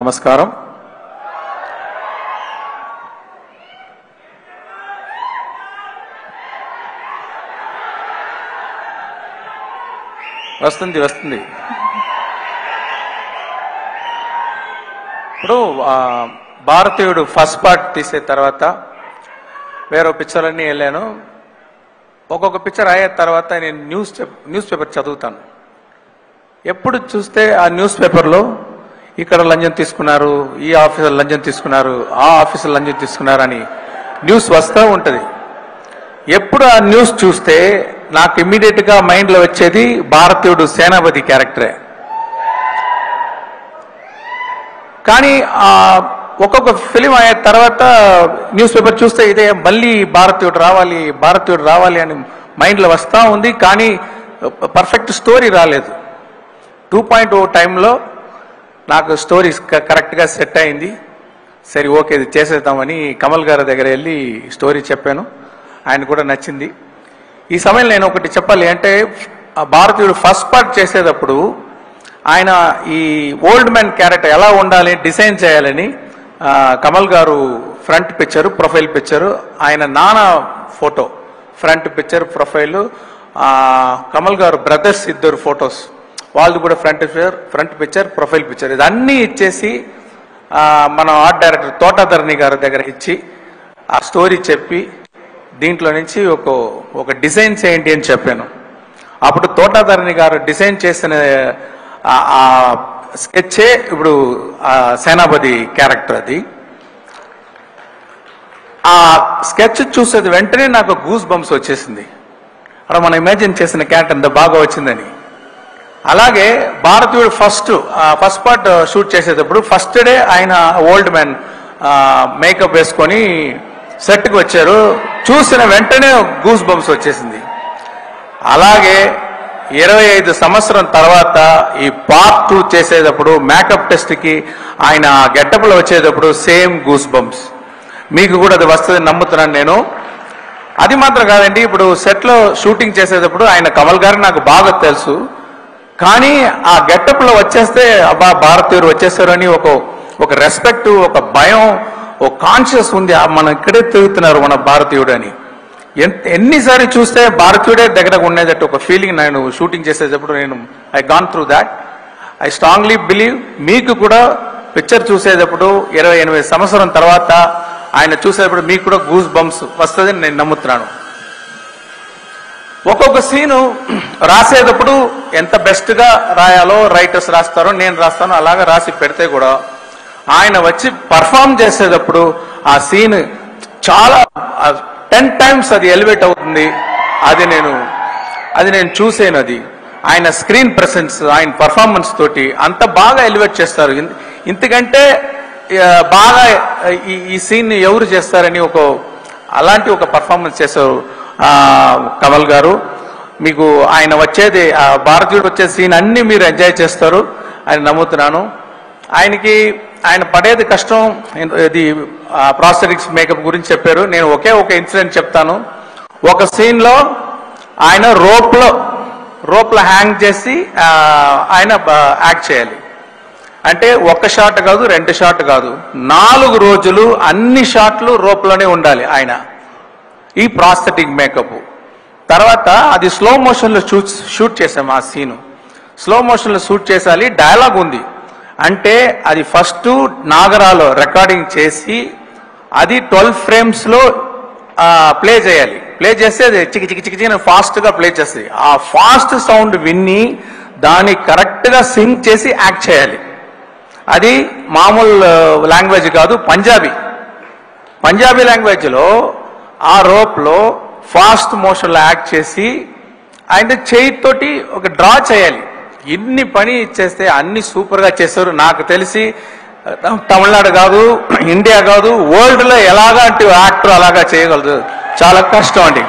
నమస్కారం వస్తుంది వస్తుంది ఇప్పుడు ఆ, భారతీయుడు ఫస్ట్ పార్ట్ తీసే తర్వాత వేరే పిక్చర్ అన్నీ వెళ్ళాను ఒక్కొక్క పిక్చర్ అయ్యే తర్వాత నేను న్యూస్ చెప్- న్యూస్ పేపర్ చదువుతాను ఎప్పుడు చూస్తే ఆ న్యూస్ పేపర్లో ఇక్కడ లంచం తీసుకున్నారు ఈ ఆఫీసర్ లంచం తీసుకున్నారు ఆ ఆఫీసర్ లంచం తీసుకున్నారు అని న్యూస్ వస్తూ ఉంటుంది ఎప్పుడు ఆ న్యూస్ చూస్తే నాకు ఇమ్మీడియట్ గా మైండ్ లో వచ్చేది భారతీయుడు సేనాపతి క్యారెక్టరే కానీ ఆ ఒక్కొక్క ఫిలిం అయిన తర్వాత న్యూస్ పేపర్ చూస్తే ఇదే మళ్ళీ భారతీయుడు రావాలి భారతీయుడు రావాలి అని మైండ్ లో వస్తా ఉంది కానీ పర్ఫెక్ట్ స్టోరీ రాలేదు టూ పాయింట్ ఓ టైంలో నాకు స్టోరీ కరెక్ట్గా సెట్ అయింది సరే ఓకే ఇది చేసేద్దామని కమల్ గారి దగ్గర వెళ్ళి స్టోరీ చెప్పాను ఆయన కూడా నచ్చింది ఈ సమయంలో నేను ఒకటి చెప్పాలి అంటే ఆ భారతీయుడు ఫస్ట్ పార్ట్ చేసేటప్పుడు ఆయన ఈ ఓల్డ్ మ్యాన్ క్యారెక్టర్ ఎలా ఉండాలి డిజైన్ చేయాలని ఆ, కమల్ గారు ఫ్రంట్ పిక్చర్ ప్రొఫైల్ పిక్చర్ ఆయన నాన్న photo front picture profile Kamal గారు బ్రదర్స్ ఇద్దరు ఫొటోస్ వాళ్ళది కూడా front picture front picture profile picture ఇదన్నీ ఇచ్చేసి ఆ, మన ఆర్ట్ డైరెక్టర్ తోటధరణి గారి దగ్గర ఇచ్చి ఆ స్టోరీ చెప్పి దీంట్లో నుంచి ఒక ఒక డిజైన్ చేయండి అని చెప్పాను అప్పుడు తోటధరణి గారు డిజైన్ చేసిన ఆ- ఆ స్కెచ్చే ఇప్పుడు ఆ సేనాపతి క్యారెక్టర్ అది ఆ స్కెచ్ చూసేది వెంటనే నాకు గూస్ బంప్స్ వచ్చేసింది అక్కడ మనం ఇమాజిన్ చేసిన క్యారెక్టర్ ఎంత బాగా వచ్చిందని అలాగే Bharateeyudu first first part shoot చేసేటప్పుడు ఫస్ట్ డే ఆయన ఓల్డ్ మ్యాన్ మేకప్ వేసుకొని సెట్కి వచ్చారు చూసిన వెంటనే గూస్ బంప్స్ వచ్చేసింది అలాగే ఇరవై ఐదు సంవత్సరం తర్వాత ఈ పార్ట్ టూ చేసేటప్పుడు మేకప్ టెస్ట్ కి ఆయన గెటప్ లో వచ్చేటప్పుడు సేమ్ గూస్ బంప్స్ మీకు కూడా అది వస్తుంది నమ్ముతున్నాను నేను అది మాత్రం కాదండి ఇప్పుడు సెట్ లో షూటింగ్ చేసేటప్పుడు ఆయన కమల్ గారు నాకు బాగా తెలుసు కానీ ఆ గెటప్ లో వచ్చేస్తే అబ్బా భారతీయులు వచ్చేసారు అని ఒక ఒక రెస్పెక్ట్ ఒక భయం ఒక కాన్షియస్ ఉంది ఆ మనం ఇక్కడే తిరుగుతున్నారు మన భారతీయుడు అని ఎన్- ఎన్నిసార్లు చూస్తే భారతీయుడే దగ్గర ఉండేటట్టు ఒక ఫీలింగ్ నేను షూటింగ్ చేసేటప్పుడు నేను I gone through that I strongly believe మీకు కూడా పిక్చర్ చూసేటప్పుడు ఇరవై ఎనిమిది సంవత్సరం తర్వాత ఆయన చూసేటప్పుడు మీకు కూడా గూస్ బంప్స్ వస్తుందని నేను నమ్ముతున్నాను ఒక్కొక్క సీను రాసేటప్పుడు ఎంత బెస్ట్ గా రాయాలో రైటర్స్ రాస్తారో నేను రాస్తాను అలాగా రాసి పెడితే కూడా ఆయన వచ్చి పర్ఫామ్ చేసేటప్పుడు ఆ సీన్ చాలా టెన్ టైమ్స్ అది ఎలివేట్ అవుతుంది అది నేను అది నేను చూసాను అది ఆయన స్క్రీన్ ప్రెసెన్స్ ఆయన పర్ఫార్మెన్స్ తోటి అంత బాగా ఎలివేట్ చేస్తారు ఇన్- ఇంతకంటే ఆ, బాగా ఈ ఈ సీన్ ఎవరు చేస్తారని ఒక అలాంటి ఒక పర్ఫార్మెన్స్ చేశారు ఆ, కమల్ గారు మీకు ఆయన వచ్చేది ఆ భారతీయుడు వచ్చే సీన్ అన్ని మీరు ఎంజాయ్ చేస్తారు అని నమ్ముతున్నాను ఆయనకి ఆయన పడేది కష్టం ఇది ప్రాస్థెటిక్స్ మేకప్ గురించి చెప్పారు నేను ఒకే ఒక ఇన్సిడెంట్ చెప్తాను ఒక సీన్ లో ఆయన రోప్ లో రోప్ లో హ్యాంగ్ చేసి ఆ, ఆయన యాక్ట్ చేయాలి అంటే ఒక్క షాట్ కాదు రెండు షాట్ కాదు నాలుగు రోజులు అన్ని షాట్లు రోప్లోనే ఉండాలి ఆయన ఈ ప్రాస్థెటిక్ మేకప్ తర్వాత అది స్లో మోషన్లో షూట్ షూట్ చేసాం ఆ సీను స్లో మోషన్లో షూట్ చేసాలి డైలాగ్ ఉంది అంటే అది ఫస్ట్ నాగరాలో రికార్డింగ్ చేసి అది ట్వెల్వ్ ఫ్రేమ్స్లో ప్లే చేయాలి ప్లే చేస్తే అది చికి చికి చికి చికి ఫాస్ట్గా ప్లే చేస్తుంది ఆ ఫాస్ట్ సౌండ్ విన్ని దాన్ని కరెక్ట్గా సింగ్ చేసి యాక్ట్ చేయాలి అది మామూలు లాంగ్వేజ్ కాదు పంజాబీ పంజాబీ లాంగ్వేజ్లో ఆ రోప్లో ఫాస్ట్ మోషన్లో యాక్ట్ చేసి ఆయన చేయితోటి ఒక డ్రా చేయాలి ఇన్ని పని చేస్తే అన్ని సూపర్గా చేశారు నాకు తెలిసి తమిళనాడు కాదు ఇండియా కాదు వరల్డ్లో ఎలాగంటి యాక్టర్ అలాగా చేయగలదు చాలా కష్టం అండి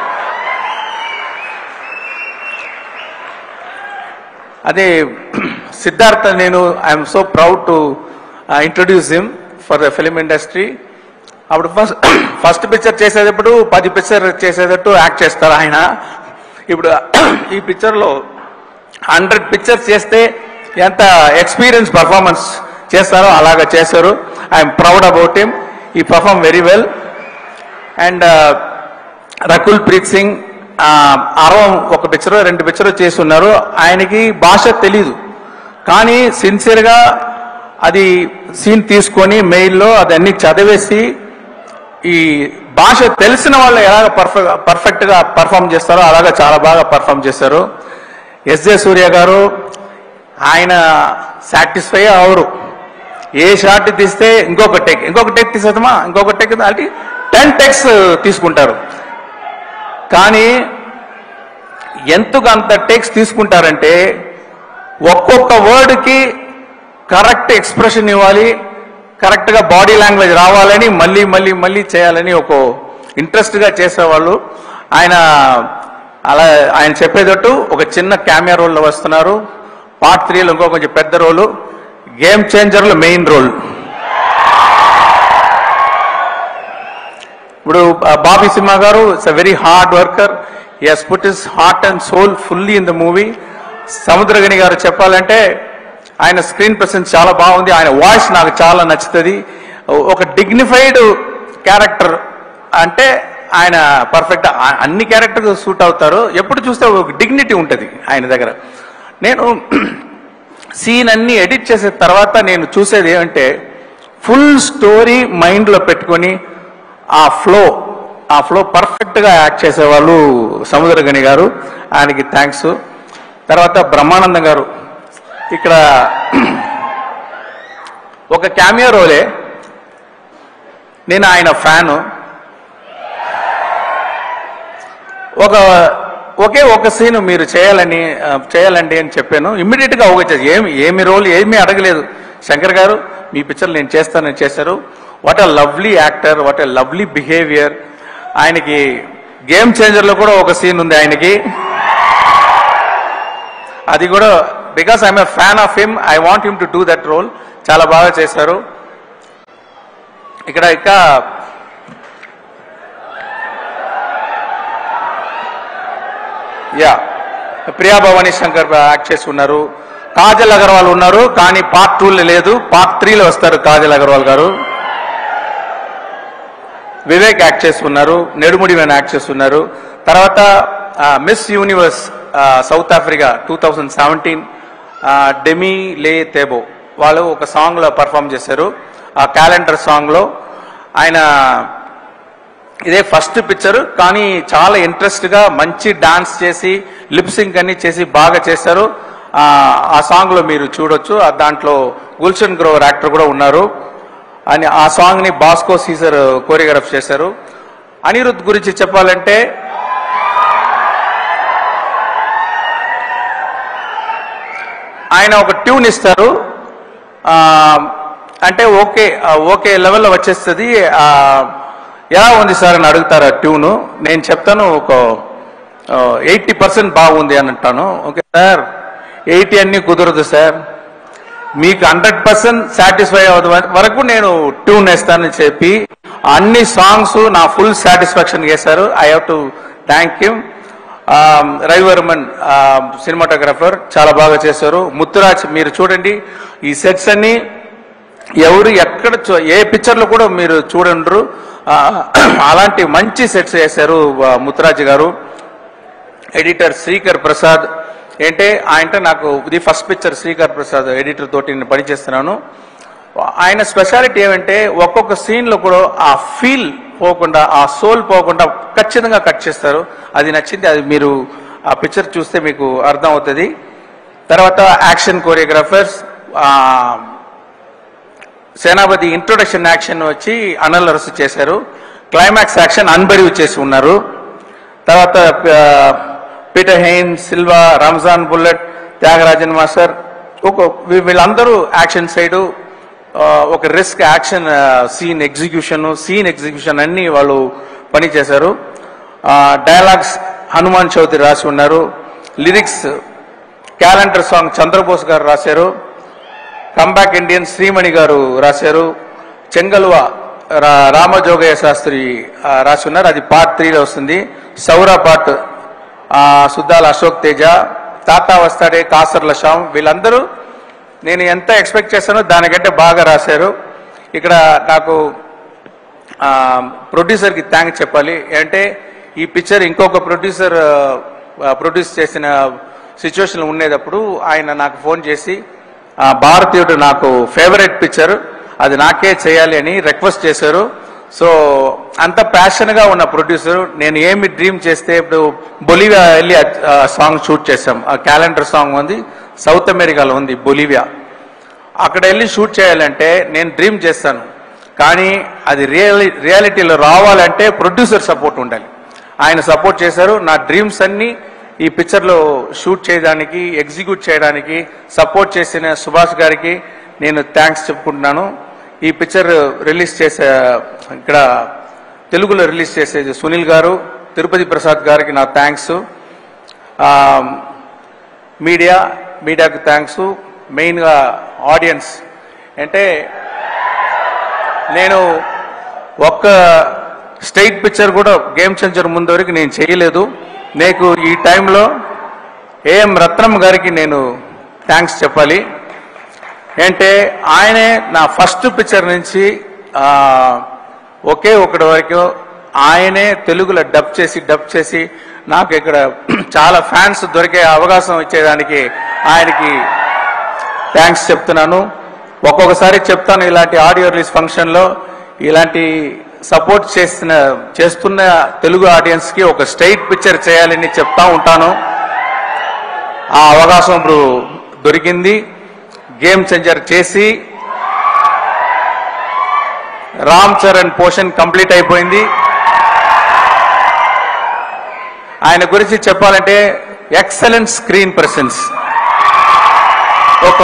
అదే సిద్ధార్థ నేను I'm so proud to introduce him for the film industry అప్పుడు ఫస్ట్ ఫస్ట్ పిక్చర్ చేసేటప్పుడు పది పిక్చర్ చేసేటట్టు యాక్ట్ చేస్తారు ఆయన ఇప్పుడు ఈ పిక్చర్లో హండ్రెడ్ పిక్చర్స్ చేస్తే ఎంత ఎక్స్పీరియన్స్ పర్ఫార్మెన్స్ చేస్తారో అలాగా చేశారు I'm proud about him he perform very well and Rakul Preet Singh ఆ, అరవం ఒక పిక్చర్ రెండు పిక్చర్ చేసి ఉన్నారు ఆయనకి భాష తెలీదు కానీ సిన్సియర్గా అది సీన్ తీసుకొని మెయిల్లో అదన్నీ చదివేసి ఈ భాష తెలిసిన వాళ్ళు ఎలాగ పర్ఫెక్ట్ పర్ఫెక్ట్గా పర్ఫామ్ చేస్తారో అలాగా చాలా బాగా పర్ఫామ్ చేశారు ఎస్ జే సూర్య గారు ఆయన సాటిస్ఫై అవరు ఏ షాట్ తీస్తే ఇంకొక టెక్ ఇంకొక టెక్ తీసేద్దామా ఇంకొక టెక్ అంటే టెన్ టెక్స్ తీసుకుంటారు కానీ ఎంతకు అంత టెక్స్ తీసుకుంటారంటే ఒక్కొక్క వర్డ్కి కరెక్ట్ ఎక్స్ప్రెషన్ ఇవ్వాలి కరెక్ట్గా బాడీ లాంగ్వేజ్ రావాలని మళ్ళీ మళ్ళీ మళ్ళీ చేయాలని ఒక ఇంట్రెస్ట్గా చేసేవాళ్ళు ఆయన అలా ఆయన చెప్పేటట్టు ఒక చిన్న క్యామియా రోల్లో వస్తున్నారు పార్ట్ త్రీలో ఇంకో కొంచెం పెద్ద రోలు గేమ్ చేంజర్లో మెయిన్ రోల్ ఇప్పుడు ఆ, బాబీ సింహ గారు it's a very hard worker he's put his heart and soul fully in the movie Samuthirakani గారు చెప్పాలంటే ఆయన స్క్రీన్ ప్రెసెన్స్ చాలా బాగుంది ఆయన వాయిస్ నాకు చాలా నచ్చుతుంది ఒక డిగ్నిఫైడ్ క్యారెక్టర్ అంటే ఆయన పర్ఫెక్ట్ అన్ని క్యారెక్టర్ సూట్ అవుతారు ఎప్పుడు చూస్తే ఒక డిగ్నిటీ ఉంటుంది ఆయన దగ్గర నేను సీన్ అన్ని ఎడిట్ చేసిన తర్వాత నేను చూసేది ఏమంటే ఫుల్ స్టోరీ మైండ్లో పెట్టుకొని ఆ ఫ్లో ఆ ఫ్లో పర్ఫెక్ట్గా యాక్ట్ చేసేవాళ్ళు సముద్రగని గారు ఆయనకి థ్యాంక్స్ తర్వాత బ్రహ్మానందం గారు ఇక్కడ ఒక క్యామియో రోలే నేను ఆయన ఫ్యాను ఒక ఒకే ఒక సీన్ మీరు చేయాలని ఆ, చేయాలండి అని చెప్పాను ఇమ్మీడియట్ గా ఒక చేసి ఏమి ఏమి రోల్ ఏమీ అడగలేదు శంకర్ గారు మీ పిక్చర్ నేను చేస్తానని చేశారు what a lovely actor what a lovely behaviour ఆయనకి గేమ్ చేంజర్ లో కూడా ఒక సీన్ ఉంది ఆయనకి అది కూడా because I'm a fan of him I want him to do that role చాలా బాగా చేశారు ఇక్కడ ఇంకా యా ప్రియా భవానీ శంకర్ యాక్ట్ చేసి ఉన్నారు కాజల్ అగర్వాల్ ఉన్నారు కానీ పార్ట్ టూలో లేదు పార్ట్ త్రీలో వస్తారు కాజల్ అగర్వాల్ గారు వివేక్ యాక్ట్ చేస్తున్నారు నెడుముడి వేణు యాక్ట్ చేస్తున్నారు తర్వాత Miss Universe South Africa two thousand seventeen Demi Leigh తేబో వాళ్ళు ఒక సాంగ్ లో పర్ఫామ్ చేశారు ఆ క్యాలెండర్ సాంగ్ లో ఆయన ఇదే ఫస్ట్ పిక్చర్ కానీ చాలా ఇంట్రెస్ట్ గా మంచి డాన్స్ చేసి లిప్సింగ్ అన్ని చేసి బాగా చేశారు ఆ, ఆ సాంగ్ లో మీరు చూడొచ్చు ఆ దాంట్లో గుల్షన్ గ్రోవర్ యాక్టర్ కూడా ఉన్నారు అని ఆ సాంగ్ ని బాస్కో సీజర్ కోరియోగ్రాఫ్ చేశారు అనిరుద్ గురించి చెప్పాలంటే ఆయన ఒక ట్యూన్ ఇస్తారు ఆ, అంటే ఓకే ఆ, ఓకే లెవెల్లో వచ్చేస్తుంది ఆ, ఎలా ఉంది సార్ అని అడుగుతారు ఆ ట్యూను నేను చెప్తాను ఒక ఎయిటీ పర్సెంట్ బాగుంది అని అంటాను ఓకే సార్ ఎయిటీ అన్ని కుదరదు సార్ మీకు హండ్రెడ్ పర్సెంట్ సాటిస్ఫై అవ్వదు వరకు నేను ట్యూన్ వేస్తానని చెప్పి అన్ని సాంగ్స్ నా ఫుల్ సాటిస్ఫాక్షన్ చేశారు I have to thank you Ravivarman cinematographer చాలా బాగా చేశారు ముత్తురాజ్ మీరు చూడండి ఈ సెట్స్ అన్ని ఎవరు ఎక్కడ చూ- ఏ పిక్చర్లో కూడా మీరు చూడండ్రు ఆ, అలాంటి మంచి సెట్స్ చేశారు ఆ, ముత్తురాజ్ గారు ఎడిటర్ శ్రీకర్ ప్రసాద్ ఏంటే ఆయన నాకు ఇది first picture Sreekar Prasad editor తోటి నేను పనిచేస్తున్నాను ఆయన స్పెషాలిటీ ఏమంటే ఒక్కొక్క సీన్ లో కూడా ఆ ఫీల్ పోకుండా ఆ సోల్ పోకుండా ఖచ్చితంగా కట్ చేస్తారు అది నచ్చింది అది మీరు ఆ పిక్చర్ చూస్తే మీకు అర్థం అవుతుంది తర్వాత action choreographers Senapathi introduction action వచ్చి అనల్ అరసు చేశారు క్లైమాక్స్ యాక్షన్ అన్బరివ్ చేసి ఉన్నారు తర్వాత ఆ, Peter Hein Silva Ramzan Bullet Thyagarajan master ఒక వీ- వీళ్ళందరూ యాక్షన్ సైడు ఒక risk action scene execution scene execution అన్ని వాళ్ళు పని చేశారు డైలాగ్స్ హనుమాన్ చౌదరి రాసి ఉన్నారు లిరిక్స్ క్యాలెండర్ సాంగ్ చంద్రబోస్ గారు రాశారు కంబ్యాక్ ఇండియన్ శ్రీమణి గారు రాశారు చెంగల్వ రా- రామజోగయ్య శాస్త్రి ఆ, రాసి ఉన్నారు అది పార్ట్ త్రీలో వస్తుంది సౌరా పార్ట్ ఆ, సుద్దాల అశోక్ తేజ తాతా వస్తాడే కాసర్ల శ్యామ్ వీళ్ళందరూ నేను ఎంత ఎక్స్పెక్ట్ చేశానో దానికంటే బాగా రాశారు ఇక్కడ నాకు ఆ, ప్రొడ్యూసర్కి థ్యాంక్స్ చెప్పాలి అంటే ఈ పిక్చర్ ఇంకొక ప్రొడ్యూసర్ ఆ, ప్రొడ్యూస్ చేసిన సిచ్యువేషన్ ఉండేటప్పుడు ఆయన నాకు ఫోన్ చేసి ఆ, భారతీయుడు నాకు ఫేవరెట్ పిక్చర్ అది నాకే చేయాలి అని రిక్వెస్ట్ చేశారు సో అంత ప్యాషన్గా ఉన్న ప్రొడ్యూసర్ నేను ఏమి డ్రీమ్ చేస్తే ఇప్పుడు బొలివియా వెళ్ళి సాంగ్ షూట్ చేశాం ఆ క్యాలెండర్ సాంగ్ ఉంది సౌత్ అమెరికాలో ఉంది బొలివియా అక్కడ వెళ్ళి షూట్ చేయాలంటే నేను డ్రీమ్ చేస్తాను కానీ అది రియలి రియాలిటీలో రావాలంటే ప్రొడ్యూసర్ సపోర్ట్ ఉండాలి ఆయన సపోర్ట్ చేశారు నా డ్రీమ్స్ అన్ని ఈ పిక్చర్లో షూట్ చేయడానికి ఎగ్జిక్యూట్ చేయడానికి సపోర్ట్ చేసిన సుభాష్ గారికి నేను థ్యాంక్స్ చెప్పుకుంటున్నాను ఈ పిక్చర్ రిలీజ్ చేసే ఇక్కడ తెలుగులో రిలీజ్ చేసేది సునీల్ గారు తిరుపతి ప్రసాద్ గారికి నా థ్యాంక్స్ మీడియా మీడియాకు థ్యాంక్స్ మెయిన్గా ఆడియన్స్ అంటే నేను ఒక్క స్టేట్ పిక్చర్ కూడా గేమ్ చేంజర్ ముందు వరకు నేను చేయలేదు నీకు ఈ టైంలో ఏఎం రత్నం గారికి నేను థ్యాంక్స్ చెప్పాలి అంటే ఆయనే నా ఫస్ట్ పిక్చర్ నుంచి ఆ, ఒకే ఒకటి వరకు ఆయనే తెలుగులో డబ్ చేసి డబ్ చేసి నాకు ఇక్కడ చాలా ఫ్యాన్స్ దొరికే అవకాశం ఇచ్చేదానికి ఆయనకి థ్యాంక్స్ చెప్తున్నాను ఒక్కొక్కసారి చెప్తాను ఇలాంటి ఆడియో రిలీజ్ ఫంక్షన్లో ఇలాంటి సపోర్ట్ చేస్తున్న చేస్తున్న తెలుగు ఆడియన్స్కి ఒక స్ట్రైట్ పిక్చర్ చేయాలని చెప్తా ఉంటాను ఆ అవకాశం ఇప్పుడు దొరికింది గేమ్ చేంజర్ చేసి రామ్ చరణ్ పోషన్ కంప్లీట్ అయిపోయింది ఆయన గురించి చెప్పాలంటే ఎక్సలెంట్ స్క్రీన్ ప్రెసెన్స్ ఒక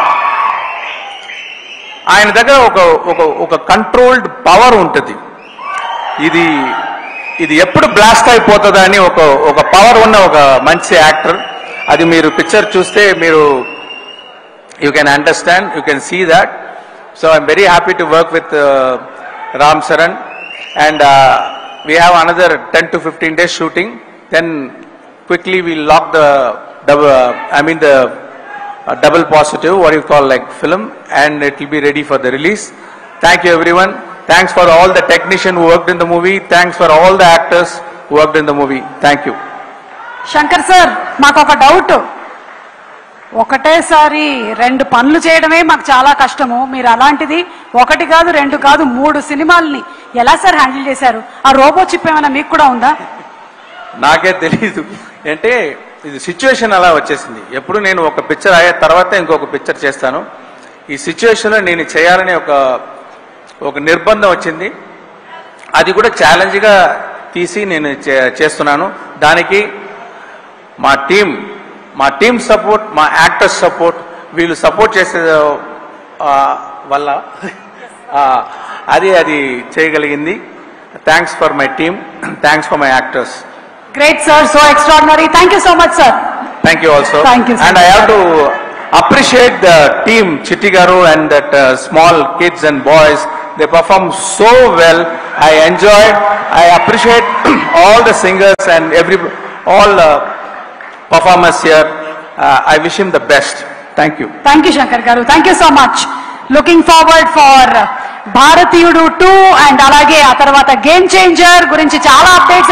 ఆయన దగ్గర ఒక ఒక ఒక కంట్రోల్డ్ పవర్ ఉంటుంది ఇది ఇది ఎప్పుడు బ్లాస్ట్ అయిపోతుందా అని ఒక ఒక పవర్ ఉన్న ఒక మంచి యాక్టర్ అది మీరు పిక్చర్ చూస్తే మీరు you can understand you can see that so I'm very happy to work with Ram Charan and we have another ten to fifteen days shooting then quickly we lock the double I mean the uh, double positive, what you call like film, and it will be ready for the release. Thank you everyone. Thanks for all the technician who worked in the movie. Thanks for all the actors who worked in the movie. Thank you. Shankar sir మాకు ఒక doubt ఒకటేసారి రెండు పనులు చేయడమే మాకు చాలా కష్టము మీరు అలాంటిది ఒకటి కాదు రెండు కాదు మూడు సినిమాల్ని ఎలా సార్ హ్యాండిల్ చేశారు ఆ రోబో చిప్ ఏమైనా మీకు కూడా ఉందా నాకే తెలియదు అంటే ఇది సిచ్యువేషన్ అలా వచ్చేసింది ఎప్పుడు నేను ఒక పిక్చర్ అయ్యే తర్వాత ఇంకొక పిక్చర్ చేస్తాను ఈ సిచ్యువేషన్లో నేను చేయాలనే ఒక ఒక నిర్బంధం వచ్చింది అది కూడా ఛాలెంజ్గా తీసి నేను చే- చేస్తున్నాను దానికి మా టీం మా టీం సపోర్ట్ మా యాక్టర్స్ సపోర్ట్ వీళ్ళు సపోర్ట్ చేసే ఆ, వల్ల ఆ, అది అది చేయగలిగింది thanks for my team thanks for my actors great sir so extraordinary thank you so much sir Thank you also. Thank you, sir. And I have to appreciate the team, Chitti Garu and that uh, small kids and boys. They perform so well. I enjoy. I appreciate all the singers and every all uh, performers here. Uh, I wish him the best. Thank you. Thank you Shankar గారు thank you so much looking forward for Bharateeyudu two and అలాగే ఆ తర్వాత game changer గురించి చాలా updates